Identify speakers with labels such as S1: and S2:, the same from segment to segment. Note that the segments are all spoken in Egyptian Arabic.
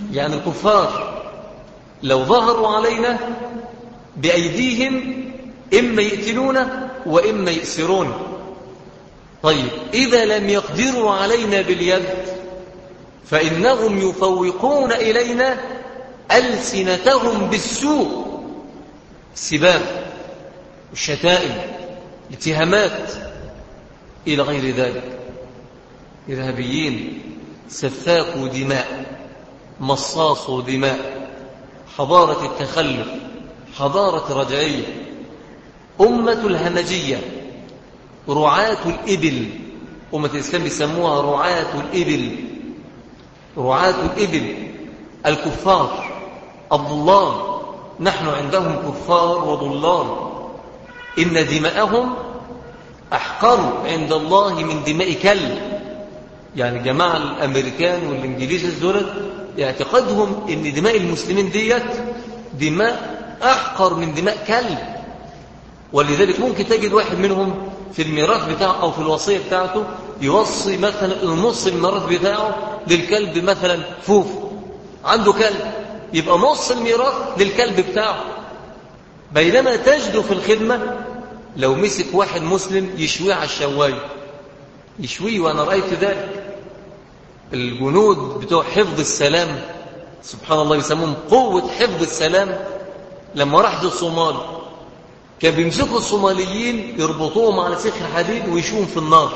S1: يعني الكفار لو ظهروا علينا بأيديهم إما يقتلون وإما يأسرون طيب إذا لم يقدروا علينا باليد فإنهم يفوقون إلينا ألسنتهم بالسوء السباب الشتائم الاتهامات إلى غير ذلك إرهابيين سفاكوا دماء مصاصوا دماء حضارة التخلف حضارة رجعية أمة الهمجية رعاة الإبل أمة الإسلام يسموها رعاة الإبل رعاة الإبل الكفار الضلال نحن عندهم كفار وضلال إن دماءهم أحقر عند الله من دماء كلب يعني جماعة الأمريكان والإنجليز الزولد اعتقادهم إن دماء المسلمين ديت دماء أحقر من دماء كلب ولذلك ممكن تجد واحد منهم في الميراث بتاعه أو في الوصية بتاعته يوصي مثلا النص الميراث بتاعه للكلب مثلا فوف عنده كلب يبقى نص الميراث للكلب بتاعه بينما تجد في الخدمة لو مسك واحد مسلم يشويه على الشوايه يشويه وأنا رأيت ذلك الجنود بتوع حفظ السلام سبحان الله يسموهم قوة حفظ السلام لما راحت الصومال كان بيمسكوا الصوماليين يربطوهم على سيخ الحديد ويشوهم في النار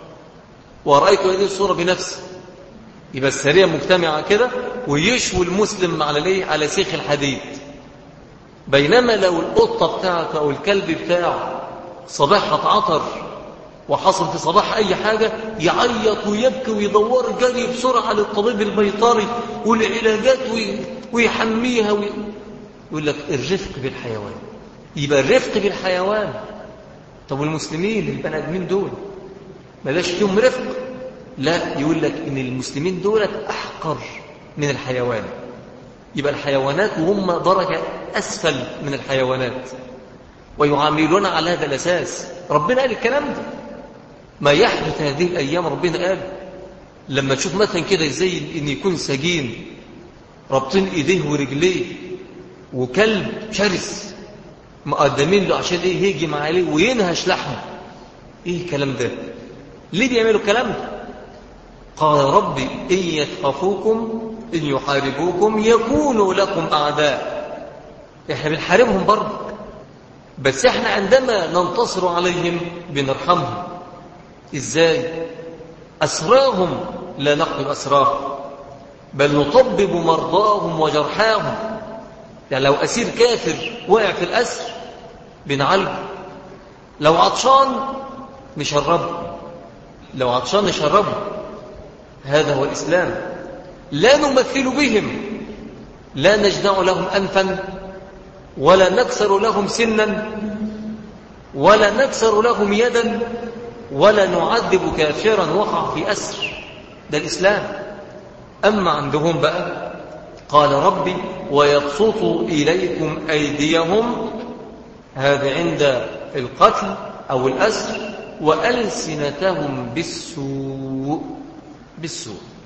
S1: ورأيت هذه الصورة بنفسي يبقى السرية مجتمعة كده ويشوي المسلم على ليه على سيخ الحديد بينما لو القطة بتاعته أو الكلب بتاعه صباحها اتعطر وحصل في صباح أي حاجة يعيط ويبكي ويدور جري بسرعة للطبيب البيطري والعلاجات ويحميها وي... يقول لك الرفق بالحيوان يبقى الرفق بالحيوان طب والمسلمين البني ادمين دول بلاش فيهم رفق لا يقول لك ان المسلمين دولت احقر من الحيوان يبقى الحيوانات وهم درجة أسفل من الحيوانات ويعاملون على هذا الأساس ربنا قال الكلام ده ما يحدث هذه الأيام ربنا قال لما تشوف مثلا كده زي إن يكون سجين رابطين إيديه ورجليه وكلب شرس مقدمين له عشان إيه يهجم عليه وينهش لحمه إيه الكلام ده ليه بيعملوا الكلام ده قال ربي إن يثقفوكم إن يحاربوكم يكونوا لكم أعداء إحنا بنحاربهم برضه بس إحنا عندما ننتصر عليهم بنرحمهم إزاي أسراهم لا نقتل أسراهم بل نطبب مرضاهم وجرحاهم يعني لو أسير كافر وقع في الأسر بنعالجه لو عطشان نشربه لو عطشان نشربه هذا هو الإسلام لا نمثل بهم لا نجدع لهم أنفا ولا نكسر لهم سنا ولا نكسر لهم يدا ولا نعذب كافرا وقع في أسر ده الإسلام أما عندهم بقى قال ربي ويبسطوا إليكم أيديهم هذا عند القتل أو الأسر وألسنتهم بالسوء بالسوء